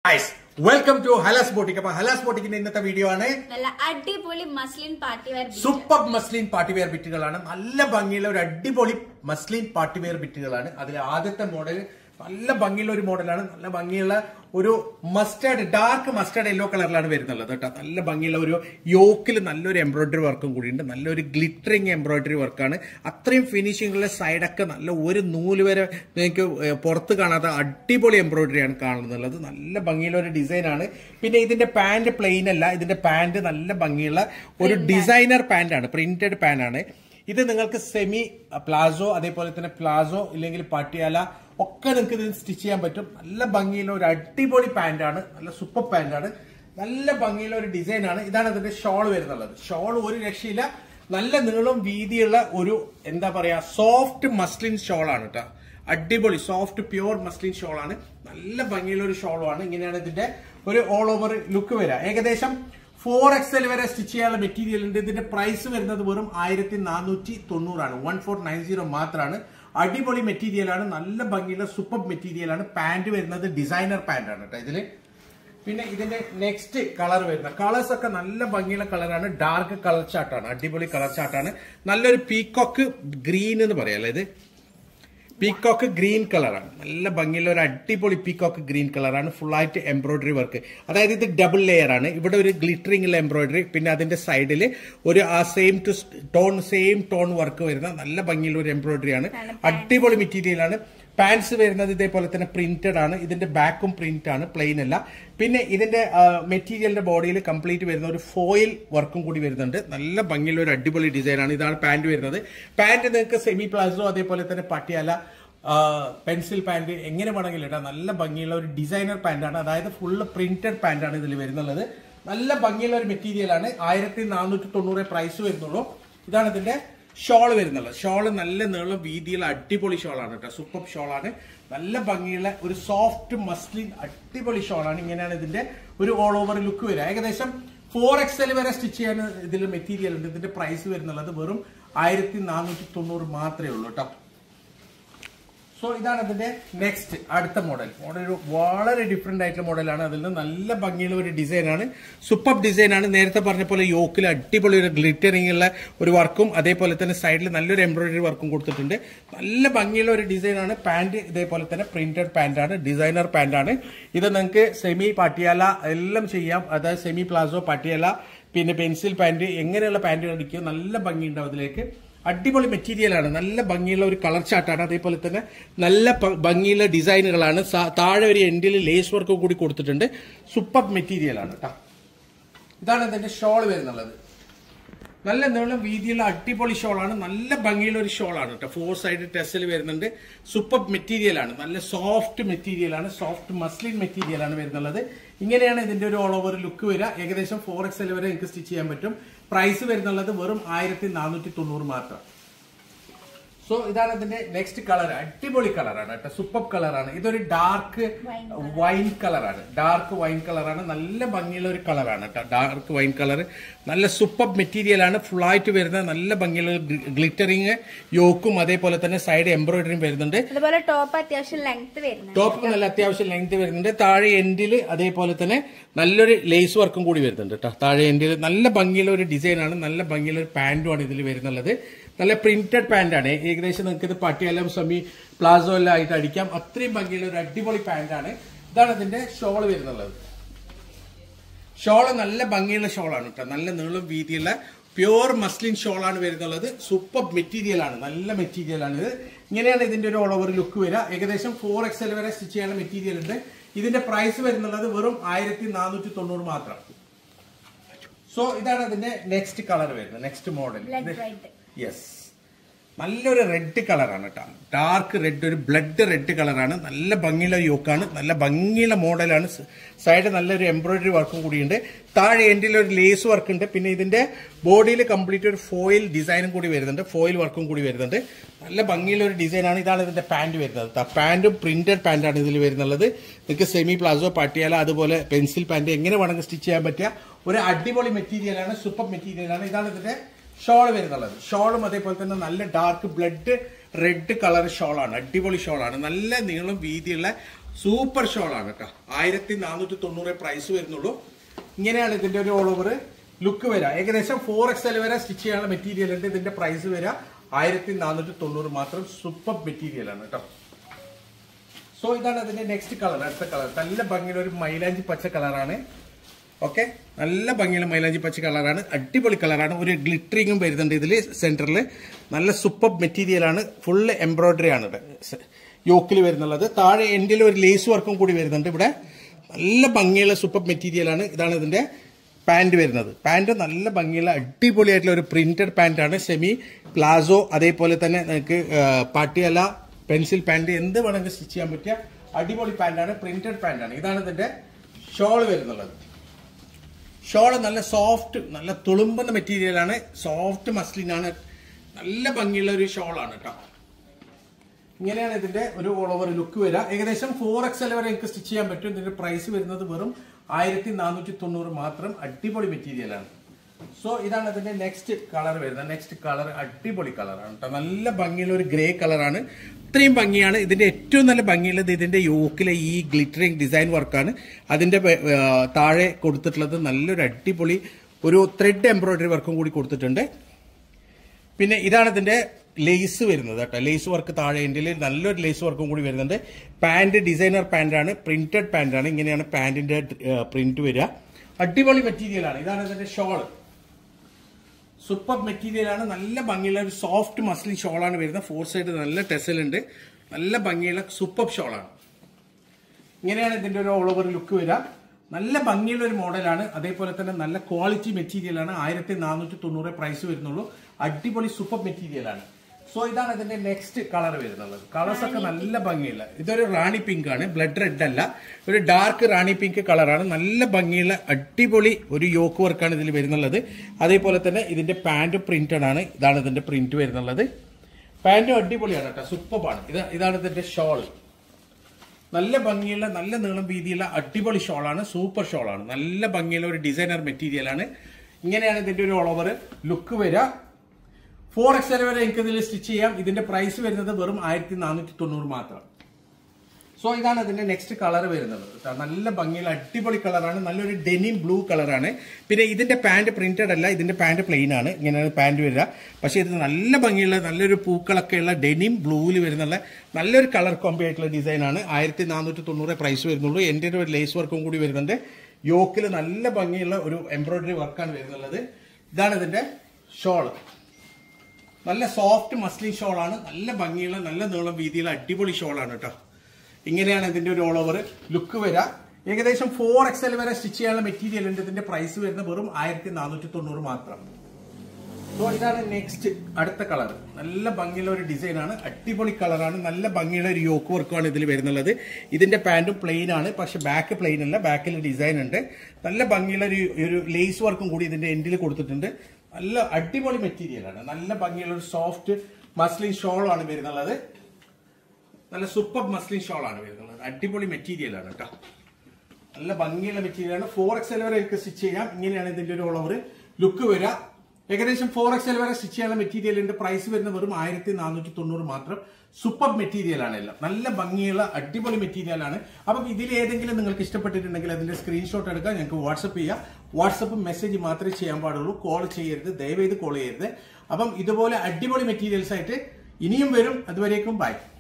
Guys welcome to Halas boutique അപ്പൊ ഹലാസ് ബോട്ടിക്കിന്റെ ഇന്നത്തെ വീഡിയോ ആണ് നല്ല അടിപൊളി muslin party wear super muslin party wear ബിറ്റുകളാണ് നല്ല ഭംഗിയുള്ള ഒരു അടിപൊളി മസ്ലിൻ പാർട്ടി വെയർ ബിറ്റുകളാണ് അതിൽ ആദ്യത്തെ മോഡൽ നല്ല ഭംഗിയുള്ള ഒരു മോഡലാണ് നല്ല ഭംഗിയുള്ള ഒരു മസ്റ്റേർഡ് ഡാർക്ക് മസ്റ്റേർഡ് യെല്ലോ കളറിലാണ് വരുന്നുള്ളത് കേട്ടോ നല്ല ഭംഗിയുള്ള ഒരു യോക്കിൽ നല്ലൊരു എംബ്രോയിഡറി വർക്കും കൂടിയുണ്ട് നല്ലൊരു ഗ്ലിറ്ററിങ് എംബ്രോയിഡറി വർക്കാണ് അത്രയും ഫിനിഷിംഗുള്ള സൈഡൊക്കെ നല്ല ഒരു നൂല് വരെ നിങ്ങൾക്ക് ഏഹ്, പുറത്ത് കാണാത്ത അടിപൊളി എംബ്രോയിഡറി ആണ് കാണുന്നുള്ളത് നല്ല ഭംഗിയുള്ള ഒരു ഡിസൈനാണ് പിന്നെ ഇതിന്റെ പാന്റ് പ്ലെയിൻ അല്ല ഇതിന്റെ പാന്റ് നല്ല ഭംഗിയുള്ള ഒരു ഡിസൈനർ പാന്റ് ആണ് പ്രിന്റഡ് പാന്റ് ആണ് ഇത് നിങ്ങൾക്ക് സെമി പ്ലാസോ അതേപോലെ തന്നെ പ്ലാസോ ഇല്ലെങ്കിൽ പട്ടിയാല ഒക്കെ നിങ്ങൾക്ക് ഇത് സ്റ്റിച്ച് ചെയ്യാൻ പറ്റും നല്ല ഭംഗിയുള്ള ഒരു അടിപൊളി പാന്റാണ് നല്ല സൂപ്പർ പാന്റാണ് നല്ല ഭംഗിയുള്ള ഒരു ഡിസൈൻ ആണ് ഇതാണ് ഇതിന്റെ ഷോൾ വരുന്നുള്ളത് ഷോൾ ഒരു രക്ഷയില്ല നല്ല നീളം വീതിയുള്ള ഒരു എന്താ പറയാ സോഫ്റ്റ് മസ്ലിൻ ഷോൾ ആണ് കേട്ടോ അടിപൊളി സോഫ്റ്റ് പ്യുവർ മസ്ലിൻ ഷോൾ ആണ് നല്ല ഭംഗിയുള്ള ഒരു ഷോളാണ് ഇങ്ങനെയാണ് ഇതിന്റെ ഒരു ഓൾ ഓവർ ലുക്ക് വരിക ഏകദേശം ഫോർ എക്സൽ വരെ സ്റ്റിച്ച് ചെയ്യാനുള്ള മെറ്റീരിയൽ ഉണ്ട് ഇതിന്റെ പ്രൈസ് വരുന്നത് വെറും ആയിരത്തി നാനൂറ്റി തൊണ്ണൂറാണ് വൺ ഫോർ നയൻ സീറോ മാത്രമാണ് അടിപൊളി മെറ്റീരിയൽ ആണ് നല്ല ഭംഗിയുള്ള സൂപ്പർ മെറ്റീരിയൽ ആണ് പാന്റ് വരുന്നത് ഡിസൈനർ പാന്റ് ആണ് കേട്ടോ ഇതില് പിന്നെ ഇതിന്റെ നെക്സ്റ്റ് കളർ വരുന്ന കളേഴ്സ് ഒക്കെ നല്ല ഭംഗിയുള്ള കളറാണ് ഡാർക്ക് കളർ ചാർട്ടാണ് അടിപൊളി കളർ ചാർട്ടാണ് നല്ലൊരു പീക്കോക്ക് ഗ്രീൻ എന്ന് പറയാം അല്ലേ ഇത് പീക്കോക്ക് ഗ്രീൻ കളറാണ് നല്ല ഭംഗിയുള്ള ഒരു അടിപൊളി പീക്കോക്ക് ഗ്രീൻ കളറാണ് ഫുള്ളായിട്ട് എംബ്രോയിഡറി വർക്ക് അതായത് ഇത് ഡബിൾ ലെയർ ആണ് ഇവിടെ ഒരു ഗ്ലിറ്ററിംഗ് ഉള്ള എംബ്രോയിഡറി പിന്നെ അതിന്റെ സൈഡിൽ ഒരു ആ same two tone same tone work വരുന്ന നല്ല ഭംഗിയുള്ള ഒരു എംബ്രോയിഡറി ആണ് അടിപൊളി മെറ്റീരിയൽ ആണ് പാൻസ് വരുന്നത് ഇതേപോലെ തന്നെ പ്രിന്റഡ് ആണ് ഇതിന്റെ ബാക്കും പ്രിന്റ് ആണ് പ്ലെയിൻ അല്ല പിന്നെ ഇതിന്റെ മെറ്റീരിയലിന്റെ ബോഡിയിൽ കംപ്ലീറ്റ് വരുന്ന ഒരു ഫോയിൽ വർക്കും കൂടി വരുന്നുണ്ട് നല്ല ഭംഗിയുള്ള ഒരു അടിപൊളി ഡിസൈൻ ആണ് ഇതാണ് പാന്റ് വരുന്നത് പാന്റ് നിങ്ങൾക്ക് സെമി പ്ലാസോ അതേപോലെ തന്നെ പട്ടിയാല പെൻസിൽ പാന്റ് എങ്ങനെ വേണമെങ്കിലും ഇടാം നല്ല ഭംഗിയുള്ള ഒരു ഡിസൈനർ പാന്റാണ് അതായത് ഫുള്ള് പ്രിന്റഡ് പാന്റാണ് ഇതിൽ വരുന്നുള്ളത് നല്ല ഭംഗിയുള്ള ഒരു മെറ്റീരിയൽ ആണ് ആയിരത്തി നാനൂറ്റി തൊണ്ണൂറ് പ്രൈസ് വരുന്നുള്ളൂ ഇതാണ് ഇതിന്റെ ഷോൾ വരുന്നുള്ളത് ഷോള് നല്ല നീളം വീതിയുള്ള അടിപൊളി ഷോളാണ് കേട്ടോ സൂപ്പർ ഷോളാണ് നല്ല ഭംഗിയുള്ള ഒരു സോഫ്റ്റ് മസ്ലിൻ അടിപൊളി ഷോളാണ് ഇങ്ങനെയാണ് ഇതിന്റെ ഒരു ഓൾ ഓവർ ലുക്ക് വരിക ഏകദേശം ഫോർ എക്സൽ വരെ സ്റ്റിച്ച് ചെയ്യാൻ ഇതിൽ മെറ്റീരിയൽ ഉണ്ട് ഇതിന്റെ പ്രൈസ് വരുന്നുള്ളത് വെറും ആയിരത്തി നാനൂറ്റി തൊണ്ണൂറ് മാത്രമേ ഉള്ളൂ കേട്ടോ സോ ഇതാണ് അതിന്റെ നെക്സ്റ്റ് അടുത്ത മോഡൽ മോഡൽ ഒരു വളരെ ഡിഫറെന്റ് ആയിട്ടുള്ള മോഡലാണ് അതിൽ നിന്ന് നല്ല ഭംഗിയുള്ള ഒരു ഡിസൈനാണ് സൂപ്പർ ഡിസൈനാണ് നേരത്തെ പറഞ്ഞ പോലെ യോക്കിൽ അടിപൊളി ഒരു ഗ്ലിറ്ററിംഗ് ഉള്ള ഒരു വർക്കും അതേപോലെ തന്നെ സൈഡിൽ നല്ലൊരു എംബ്രോയിഡറി വർക്കും കൊടുത്തിട്ടുണ്ട് നല്ല ഭംഗിയുള്ള ഒരു ഡിസൈനാണ് പാന്റ് ഇതേപോലെ തന്നെ പ്രിന്റഡ് പാന്റാണ് ഡിസൈനർ പാന്റാണ് ഇത് നിങ്ങൾക്ക് സെമി പട്ടിയാല എല്ലാം ചെയ്യാം അതായത് സെമി പ്ലാസോ പട്ടിയാല പിന്നെ പെൻസിൽ പാന്റ് എങ്ങനെയുള്ള പാന്റുകൾ അടിക്കുക നല്ല ഭംഗിയുണ്ടാവും അതിലേക്ക് അടിപൊളി മെറ്റീരിയലാണ് നല്ല ഭംഗിയുള്ള ഒരു കളർ ചാർട്ടാണ് അതേപോലെ തന്നെ നല്ല പ- ഭംഗിയുള്ള ഡിസൈനുകളാണ് സ- താഴെ ഒരു എൻഡിൽ ലേസ് വർക്ക് കൂടി കൊടുത്തിട്ടുണ്ട് സൂപ്പർ മെറ്റീരിയലാണ് കേട്ടോ ഇതാണ് ഇതിന്റെ ഷോൾ വരുന്നുള്ളത് നല്ല നീളം വീതിയുള്ള അടിപൊളി ഷോളാണ് നല്ല ഭംഗിയുള്ള ഒരു ഷോളാണ് കേട്ടോ ഫോർ സൈഡ് ടെസ്റ്റിൽ വരുന്നുണ്ട് സൂപ്പർ മെറ്റീരിയൽ ആണ് നല്ല സോഫ്റ്റ് മെറ്റീരിയൽ ആണ് സോഫ്റ്റ് മസ്ലിൻ മെറ്റീരിയൽ ആണ് വരുന്നുള്ളത് ഇങ്ങനെയാണ് ഇതിന്റെ ഒരു ഓൾ ഓവർ ലുക്ക് വരിക ഏകദേശം ഫോർ എക്സ് വരെ നിങ്ങൾക്ക് സ്റ്റിച്ച് ചെയ്യാൻ പറ്റും പ്രൈസ് വരുന്നുള്ളത് വെറും ആയിരത്തി നാനൂറ്റി തൊണ്ണൂറ് മാത്രം സോ ഇതാണ് ഇതിന്റെ നെക്സ്റ്റ് കളർ അടിപൊളി കളറാണ് കേട്ടോ സൂപ്പർ കളറാണ് ഇതൊരു ഡാർക്ക് വൈൻ കളറാണ് ഡാർക്ക് വൈൻ കളറാണ് നല്ല ഭംഗിയുള്ള ഒരു കളറാണ് കേട്ടോ ഡാർക്ക് വൈൻ കളർ നല്ല സൂപ്പർ മെറ്റീരിയൽ ആണ് ഫുൾ ആയിട്ട് വരുന്ന നല്ല ഭംഗിയുള്ള ഗ്ലിറ്ററിങ് യോക്കും അതേപോലെ തന്നെ സൈഡ് എംബ്രോയിഡറിയും വരുന്നുണ്ട് അതുപോലെ ടോപ്പ് അത്യാവശ്യം ലെങ്ത് വരുന്നുണ്ട് ടോപ്പ് നല്ല അത്യാവശ്യം ലെങ്ത് വരുന്നുണ്ട് താഴെ എൻഡിൽ അതേപോലെ തന്നെ നല്ലൊരു ലേസ് വർക്കും കൂടി വരുന്നുണ്ട് കേട്ടോ താഴെ എൻഡിൽ നല്ല ഭംഗിയുള്ള ഒരു ഡിസൈനാണ് നല്ല ഭംഗിയുള്ള ഒരു പാന്റുമാണ് ഇതിൽ വരുന്നുള്ളത് നല്ല പ്രിന്റഡ് പാന്റാണ് ഏകദേശം നിങ്ങൾക്ക് ഇത് പട്ടിയെല്ലാം സെമി പ്ലാസോ എല്ലാം ആയിട്ട് അടിക്കാം അത്രയും ഭംഗിയുള്ള ഒരു അടിപൊളി പാന്റാണ് ഇതാണ് ഇതിന്റെ ഷോൾ വരുന്നുള്ളത് ഷോള് നല്ല ഭംഗിയുള്ള ഷോളാണ് കേട്ടോ നല്ല നീളം വീതിയുള്ള പ്യുവർ മസ്ലിൻ ഷോളാണ് വരുന്നുള്ളത് സൂപ്പർ മെറ്റീരിയൽ ആണ് നല്ല മെറ്റീരിയൽ ആണ് ഇത് ഇങ്ങനെയാണ് ഇതിന്റെ ഒരു ഓൾ ഓവർ ലുക്ക് വരിക ഏകദേശം ഫോർ എക്സൽ വരെ സ്റ്റിച്ച് ചെയ്യാനുള്ള മെറ്റീരിയൽ ഉണ്ട് ഇതിന്റെ പ്രൈസ് വരുന്നുള്ളത് വെറും ആയിരത്തി നാനൂറ്റി തൊണ്ണൂറ് മാത്രം സോ ഇതാണ് അതിന്റെ നെക്സ്റ്റ് കളർ വരുന്നത് next model blood red yes നല്ലൊരു റെഡ് കളറാണ് കേട്ടോ ഡാർക്ക് റെഡ് ഒരു ബ്ലഡ് റെഡ് കളറാണ് നല്ല ഭംഗിയുള്ള യോക്കാണ് നല്ല ഭംഗിയുള്ള മോഡലാണ് സൈഡ് നല്ലൊരു എംബ്രോയിഡറി വർക്കും കൂടിയുണ്ട് താഴെ എൻഡിൽ ഒരു ലേസ് വർക്ക് ഉണ്ട് പിന്നെ ഇതിന്റെ ബോഡിയിൽ കംപ്ലീറ്റ് ഒരു ഫോയിൽ ഡിസൈനും കൂടി വരുന്നുണ്ട് ഫോയിൽ വർക്കും കൂടി വരുന്നുണ്ട് നല്ല ഭംഗിയുള്ള ഒരു ഡിസൈനാണ് ഇതാണ് ഇതിന്റെ പാന്റ് വരുന്നത് പാന്റും പ്രിന്റഡ് പാന്റാണ് ഇതിൽ വരുന്നുള്ളത് നിങ്ങൾക്ക് സെമി പ്ലാസോ പട്ടിയാല അതുപോലെ പെൻസിൽ പാന്റ് എങ്ങനെ വേണമെങ്കിൽ സ്റ്റിച്ച് ചെയ്യാൻ പറ്റിയ ഒരു അടിപൊളി മെറ്റീരിയലാണ് സൂപ്പർ മെറ്റീരിയലാണ് ഇതാണ് ഇതിന്റെ ഷോൾ വരുന്നുള്ളത് ഷോളും അതേപോലെ തന്നെ നല്ല ഡാർക്ക് ബ്ലഡ് റെഡ് കളർ ഷോളാണ് അടിപൊളി ഷോളാണ് നല്ല നീളം വീതിയുള്ള സൂപ്പർ ഷോൾ ആണ് കേട്ടോ ആയിരത്തി നാനൂറ്റി തൊണ്ണൂറ് പ്രൈസ് വരുന്നുള്ളൂ ഇങ്ങനെയാണ് ഇതിന്റെ ഒരു ഓൾ ഓവർ ലുക്ക് വരിക ഏകദേശം ഫോർ എക്സ് എൽ വരെ സ്റ്റിച്ച് ചെയ്യാനുള്ള മെറ്റീരിയൽ ഉണ്ട് ഇതിന്റെ പ്രൈസ് വരിക ആയിരത്തി നാനൂറ്റി തൊണ്ണൂറ് മാത്രം സൂപ്പർ മെറ്റീരിയൽ ആണ് കേട്ടോ സോ ഇതാണ് അതിന്റെ നെക്സ്റ്റ് കളർ അടുത്ത കളർ നല്ല ഭംഗിയുള്ള ഒരു മൈലാഞ്ചി പച്ച കളറാണ് ഓക്കെ നല്ല ഭംഗിയുള്ള മൈലാഞ്ചി പച്ച കളറാണ് അടിപൊളി കളറാണ് ഒരു ഗ്ലിറ്ററിങ്ങും വരുന്നുണ്ട് ഇതിൽ സെന്ററിൽ നല്ല സൂപ്പർ മെറ്റീരിയൽ ആണ് ഫുള്ള് എംബ്രോയിഡറി ആണ് യോക്കിൽ വരുന്നുള്ളത് താഴെ എൻഡിൽ ഒരു ലേസ് വർക്കും കൂടി വരുന്നുണ്ട് ഇവിടെ നല്ല ഭംഗിയുള്ള സൂപ്പർ മെറ്റീരിയൽ ആണ് ഇതാണ് ഇതിന്റെ പാന്റ് വരുന്നത് പാന്റ് നല്ല ഭംഗിയുള്ള അടിപൊളിയായിട്ടുള്ള ഒരു പ്രിന്റഡ് പാന്റ് ആണ് സെമി പ്ലാസോ അതേപോലെ തന്നെ നിങ്ങൾക്ക് പാട്ടിയല പെൻസിൽ പാന്റ് എന്ത് വേണമെങ്കിൽ സ്റ്റിച്ച് ചെയ്യാൻ പറ്റിയ അടിപൊളി പാന്റാണ് പ്രിന്റഡ് പാന്റാണ് ഇതാണ് ഇതിന്റെ ഷോൾ വരുന്നുള്ളത് ഷോള് നല്ല സോഫ്റ്റ് നല്ല തുളുമ്പുന്ന മെറ്റീരിയലാണ് സോഫ്റ്റ് മസ്ലിൻ ആണ് നല്ല ഭംഗിയുള്ള ഒരു ഷോളാണ് കേട്ടോ ഇങ്ങനെയാണ് ഇതിന്റെ ഒരു ഓൾ ഓവർ ലുക്ക് വരിക ഏകദേശം ഫോർ എക്സ് എൽ വരെ എനിക്ക് സ്റ്റിച്ച് ചെയ്യാൻ പറ്റും ഇതിന്റെ പ്രൈസ് വരുന്നത് വെറും ആയിരത്തി നാനൂറ്റി തൊണ്ണൂറ് മാത്രം അടിപൊളി മെറ്റീരിയലാണ് സോ ഇതാണ് ഇതിന്റെ നെക്സ്റ്റ് കളർ വരുന്നത് നെക്സ്റ്റ് കളർ അടിപൊളി കളറാണ് കേട്ടോ നല്ല ഭംഗിയുള്ള ഒരു ഗ്രേ കളറാണ് ഇത്രയും ഭംഗിയാണ് ഇതിന്റെ ഏറ്റവും നല്ല ഭംഗിയുള്ളത് ഇതിന്റെ യോക്കിലെ ഈ ഗ്ലിറ്ററിങ് ഡിസൈൻ വർക്കാണ് അതിന്റെ വെ- ആ, താഴെ കൊടുത്തിട്ടുള്ളത് നല്ലൊരു അടിപൊളി ഒരു ത്രെഡ് എംബ്രോയിഡറി വർക്കും കൂടി കൊടുത്തിട്ടുണ്ട് പിന്നെ ഇതാണ് ഇതിന്റെ ലേസ് വരുന്നത് കേട്ടോ ലേസ് വർക്ക് താഴെ എൻ്റെ നല്ലൊരു ലേസ് വർക്കും കൂടി വരുന്നുണ്ട് പാന്റ് ഡിസൈനർ പാന്റാണ് പ്രിന്റഡ് പാന്റാണ് ഇങ്ങനെയാണ് പാന്റിന്റെ പ്രിന്റ് വരിക അടിപൊളി മെറ്റീരിയൽ ആണ് ഇതാണ് ഇതിന്റെ ഷോൾ സൂപ്പർ മെറ്റീരിയൽ ആണ് നല്ല ഭംഗിയുള്ള ഒരു സോഫ്റ്റ് മസ്ലിൻ ഷോളാണ് വരുന്നത് ഫോർ സൈഡ് നല്ല ടെസൽ ഉണ്ട് നല്ല ഭംഗിയുള്ള സൂപ്പർ ഷോളാണ് ഇങ്ങനെയാണ് ഇതിന്റെ ഒരു ഓൾ ഓവർ ലുക്ക് വരിക നല്ല ഭംഗിയുള്ള ഒരു മോഡലാണ് അതേപോലെ തന്നെ നല്ല ക്വാളിറ്റി മെറ്റീരിയൽ ആണ് ആയിരത്തി നാനൂറ്റി തൊണ്ണൂറ് പ്രൈസ് വരുന്നുള്ളൂ അടിപൊളി സൂപ്പർ മെറ്റീരിയൽ ആണ് സോ ഇതാണ് ഇതിന്റെ നെക്സ്റ്റ് കളർ വരുന്നുള്ളത് കളേഴ്സ് ഒക്കെ നല്ല ഭംഗിയുള്ള ഇതൊരു റാണി പിങ്ക് ആണ് ബ്ലഡ് റെഡ് അല്ല ഒരു ഡാർക്ക് റാണി പിങ്ക് കളറാണ് നല്ല ഭംഗിയുള്ള അടിപൊളി ഒരു യോക്ക് വർക്കാണ് ഇതിൽ വരുന്നുള്ളത് അതേപോലെ തന്നെ ഇതിന്റെ പാന്റ് പ്രിന്റഡ് ആണ് ഇതാണ് ഇതിന്റെ പ്രിന്റ് വരുന്നുള്ളത് പാന്റും അടിപൊളിയാണ് കേട്ടോ സൂപ്പറാണ് ഇത് ഇതാണ് ഇതിന്റെ ഷോൾ നല്ല ഭംഗിയുള്ള നല്ല നീളം വീതിയുള്ള അടിപൊളി ഷോളാണ് സൂപ്പർ ഷോളാണ് നല്ല ഭംഗിയുള്ള ഒരു ഡിസൈനർ മെറ്റീരിയൽ ആണ് ഇങ്ങനെയാണ് ഇതിന്റെ ഒരു ഓൾ ഓവർ ലുക്ക് വരിക ഫോർ എക്സ് എൽ വരെ എനിക്ക് ഇതിൽ സ്റ്റിച്ച് ചെയ്യാം ഇതിന്റെ പ്രൈസ് വരുന്നത് വെറും ആയിരത്തി നാനൂറ്റി തൊണ്ണൂറ് മാത്രം സോ ഇതാണ് ഇതിന്റെ നെക്സ്റ്റ് കളർ വരുന്നത് ട്ടോ. നല്ല ഭംഗിയുള്ള അടിപൊളി കളറാണ് നല്ലൊരു ഡെനിം ബ്ലൂ കളറാണ് പിന്നെ ഇതിന്റെ പാന്റ് പ്രിന്റഡ് അല്ല ഇതിന്റെ പാന്റ് പ്ലെയിൻ ആണ് ഇങ്ങനെയാണ് പാന്റ് വരിക പക്ഷേ ഇത് നല്ല ഭംഗിയുള്ള നല്ലൊരു പൂക്കളൊക്കെയുള്ള ഡെനിം ബ്ലൂവിൽ വരുന്നുള്ള നല്ലൊരു കളർ കോമ്പി ആയിട്ടുള്ള ഡിസൈൻ ആണ് ആയിരത്തി നാനൂറ്റി തൊണ്ണൂറ് പ്രൈസ് വരുന്നുള്ളൂ എൻ്റെ ഒരു ലേസ് വർക്കും കൂടി വരുന്നുണ്ട് യോക്കിൽ നല്ല ഭംഗിയുള്ള ഒരു എംബ്രോയിഡറി വർക്കാണ് വരുന്നുള്ളത് ഇതാണ് ഇതിന്റെ ഷോള് നല്ല സോഫ്റ്റ് മസ്ലിൻ ഷോളാണ് നല്ല ഭംഗിയുള്ള നല്ല നീളം വീതിയുള്ള അടിപൊളി ഷോളാണ് കേട്ടോ ഇങ്ങനെയാണ് ഇതിന്റെ ഒരു ഓൾ ഓവർ ലുക്ക് വരിക ഏകദേശം ഫോർ എക്സ് എൽ വരെ സ്റ്റിച്ച് ചെയ്യാനുള്ള മെറ്റീരിയൽ ഉണ്ട് ഇതിന്റെ പ്രൈസ് വരുന്നത് വെറും ആയിരത്തി നാനൂറ്റി തൊണ്ണൂറ് മാത്രം സോ ഇതാണ് നെക്സ്റ്റ് അടുത്ത കളർ നല്ല ഭംഗിയുള്ള ഒരു ഡിസൈൻ ആണ് അടിപൊളി കളറാണ് നല്ല ഭംഗിയുള്ള ഒരു യോക്ക് വർക്കാണ് ഇതിൽ വരുന്നുള്ളത് ഇതിന്റെ പാന്റും പ്ലെയിൻ ആണ് പക്ഷെ ബാക്ക് പ്ലെയിൻ അല്ല ബാക്കിൽ ഡിസൈൻ ഉണ്ട് നല്ല ഭംഗിയുള്ള ഒരു ഒരു ലേസ് വർക്കും കൂടി ഇതിന്റെ എൻഡിൽ കൊടുത്തിട്ടുണ്ട് നല്ല അടിപൊളി മെറ്റീരിയൽ ആണ് നല്ല ഭംഗിയുള്ള ഒരു സോഫ്റ്റ് മസ്ലിൻ ഷോൾ ആണ് വരുന്നുള്ളത് നല്ല സൂപ്പർ മസ്ലിൻ ഷോൾ ആണ് വരുന്നത് അടിപൊളി മെറ്റീരിയൽ ആണ് കേട്ടോ നല്ല ഭംഗിയുള്ള മെറ്റീരിയൽ ആണ് ഫോർ എക്സ് എൽ വരെ എനിക്ക് സ്റ്റിച്ച് ചെയ്യാം ഇങ്ങനെയാണ് ഇതിന്റെ ഒരു ഓൾ ഓവർ ലുക്ക് വരിക ഏകദേശം ഫോർ എക്സ് എൽ വരെ സ്റ്റിച്ച് ചെയ്യാനുള്ള മെറ്റീരിയലിന്റെ പ്രൈസ് വരുന്നത് വെറും ആയിരത്തി നാനൂറ്റി തൊണ്ണൂറ് മാത്രം സൂപ്പർ മെറ്റീരിയൽ ആണ് എല്ലാം നല്ല ഭംഗിയുള്ള അടിപൊളി മെറ്റീരിയൽ ആണ് അപ്പം ഇതിൽ ഏതെങ്കിലും നിങ്ങൾക്ക് ഇഷ്ടപ്പെട്ടിട്ടുണ്ടെങ്കിൽ അതിന്റെ സ്ക്രീൻഷോട്ട് എടുക്കുക ഞങ്ങൾക്ക് വാട്സപ്പ് ചെയ്യാം വാട്സപ്പ് മെസ്സേജ് മാത്രമേ ചെയ്യാൻ പാടുള്ളൂ കോൾ ചെയ്യരുത് ദയവേത് കോൾ ചെയ്യരുത് അപ്പം ഇതുപോലെ അടിപൊളി മെറ്റീരിയൽസ് ആയിട്ട് ഇനിയും വരും അതുവരേക്കും ബൈ